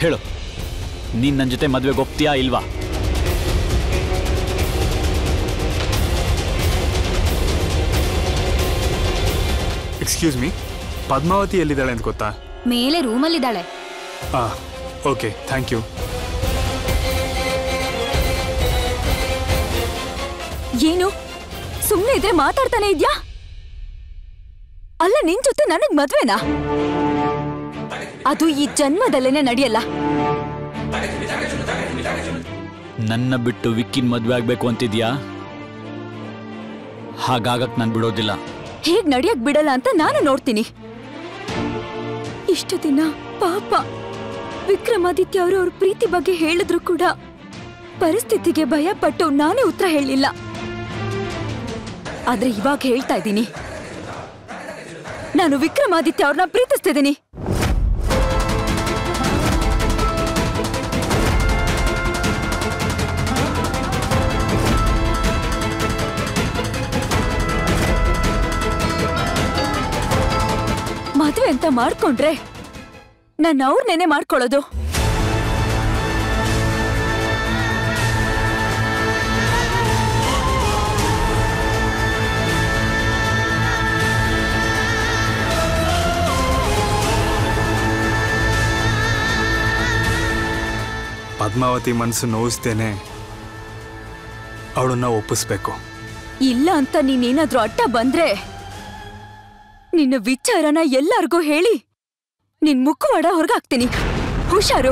ಹೇಳು ನೀನ್ ನನ್ನ ಜೊತೆ ಮದ್ವೆಗೆ ಒಪ್ತೀಯಾ ಇಲ್ವಾ ಎಕ್ಸ್ಕ್ಯೂಸ್ ಮೀ ಪದ್ಮಾವತಿ ಎಲ್ಲಿದ್ದಾಳೆ ಅಂತ ಗೊತ್ತಾ ಮೇಲೆ ರೂಮಲ್ಲಿದ್ದಾಳೆ ಹಾಂ ಓಕೆ ಥ್ಯಾಂಕ್ ಯು ಏನು ಸುಮ್ನೆ ಇದ್ರೆ ಮಾತಾಡ್ತಾನೆ ಇದ್ಯಾ ಅಲ್ಲ ನಿನ್ ಜೊತೆ ನನಗ್ ಮದ್ವೆನಾ ಅದು ಈ ಜನ್ಮದಲ್ಲೇನೆ ನಡೆಯಲ್ಲ ನನ್ನ ಬಿಟ್ಟು ವಿಕ್ಕಿನ್ ಮದ್ವೆ ಆಗ್ಬೇಕು ಅಂತಿದ್ಯಾ ಹಾಗಾಗಕ್ ನಾನು ಬಿಡೋದಿಲ್ಲ ಹೇಗ್ ನಡಿಯಕ್ ಬಿಡಲ್ಲ ಅಂತ ನಾನು ನೋಡ್ತೀನಿ ಇಷ್ಟು ದಿನ ಪಾಪ ವಿಕ್ರಮಾದಿತ್ಯ ಅವರು ಅವ್ರ ಪ್ರೀತಿ ಬಗ್ಗೆ ಹೇಳಿದ್ರು ಕೂಡ ಪರಿಸ್ಥಿತಿಗೆ ಭಯ ಪಟ್ಟು ನಾನೇ ಉತ್ತರ ಹೇಳಿಲ್ಲ ಆದ್ರೆ ಇವಾಗ ಹೇಳ್ತಾ ಇದ್ದೀನಿ ನಾನು ವಿಕ್ರಮಾದಿತ್ಯ ಅವ್ರನ್ನ ಪ್ರೀತಿಸ್ತಿದ್ದೀನಿ ಮದ್ವೆ ಅಂತ ಮಾಡ್ಕೊಂಡ್ರೆ ನಾನು ಅವ್ರನ್ನೇನೆ ಮಾಡ್ಕೊಳ್ಳೋದು ಪದ್ಮಾವತಿ ಮನಸ್ಸು ನೋಯಿಸ್ತೇನೆ ಅವಳನ್ನ ಒಪ್ಪಿಸ್ಬೇಕು ಇಲ್ಲ ಅಂತ ನೀನೇನಾದ್ರೂ ಅಡ್ಡ ಬಂದ್ರೆ ನಿನ್ನ ವಿಚಾರನ ಎಲ್ಲಾರ್ಗೂ ಹೇಳಿ ನಿನ್ ಮುಖವಾಡ ಹೊರಗಾಕ್ತೀನಿ ಹುಷಾರು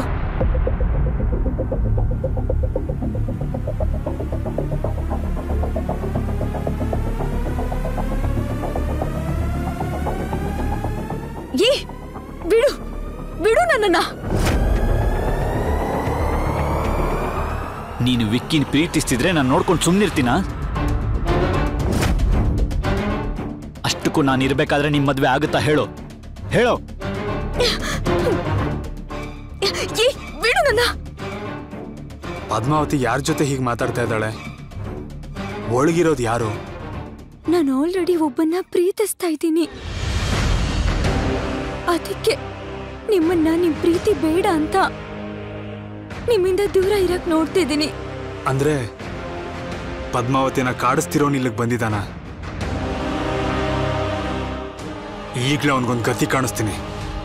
ಏ ಬಿಡು ಬಿಡು ನನ್ನನ್ನ ನೀನು ವಿಕ್ಕಿನ್ ಪ್ರೀತಿಸ್ತಿದ್ರೆ ನಾನು ನೋಡ್ಕೊಂಡು ಸುಮ್ಮನಿರ್ತೀನ ಅಷ್ಟಕ್ಕೂ ನಾನು ಇರ್ಬೇಕಾದ್ರೆ ನಿಮ್ಮ ಮದ್ವೆ ಆಗುತ್ತಾ ಹೇಳು ಹೇಳು ಏ ಬಿಡು ನನ್ನ ಪದ್ಮಾವತಿ ಯಾರ ಜೊತೆ ಹೀಗೆ ಮಾತಾಡ್ತಾ ಇದ್ದಾಳೆ ಒಳಗಿರೋದು ಯಾರು ನಾನು ಆಲ್ರೆಡಿ ಒಬ್ಬನ್ನ ಪ್ರೀತಿಸ್ತಾ ಇದ್ದೀನಿ ಅದಕ್ಕೆ ನಿಮ್ಮನ್ನ ನಿಮ್ ಪ್ರೀತಿ ಬೇಡ ಅಂತ ನಿಮ್ಮಿಂದ ದೂರ ಇರಕ್ ನೋಡ್ತಿದ್ದೀನಿ ಅಂದ್ರೆ ಪದ್ಮಾವತಿನ ಕಾಡಿಸ್ತಿರೋನ್ ಇಲ್ಲಿಗೆ ಬಂದಿದ್ದಾನ ಈಗಲೇ ಅವನಿಗೊಂದು ಗತಿ ಕಾಣಿಸ್ತೀನಿ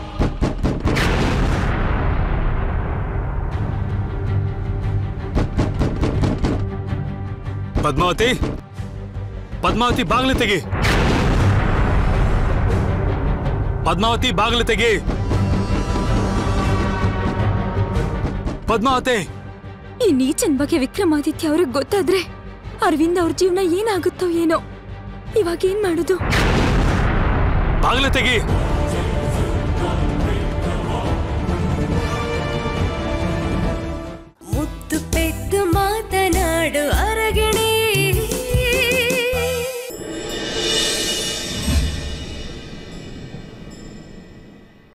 ಪದ್ಮಾವತಿ ಪದ್ಮಾವತಿ ಬಾಗ್ಲು ತೆಗಿ ಪದ್ಮಾವತಿ ಬಾಗ್ಲು ತೆಗಿ ಪದ್ಮಾವತಿ ಈ ನೀಚನ್ ಬಗ್ಗೆ ವಿಕ್ರಮಾದಿತ್ಯ ಅವ್ರಿಗೆ ಗೊತ್ತಾದ್ರೆ ಅರವಿಂದ್ ಅವ್ರ ಜೀವನ ಏನಾಗುತ್ತೋ ಏನೋ ಇವಾಗ ಏನ್ ಮಾಡುದು ಬಾಗ್ಲು ತೆಗಿ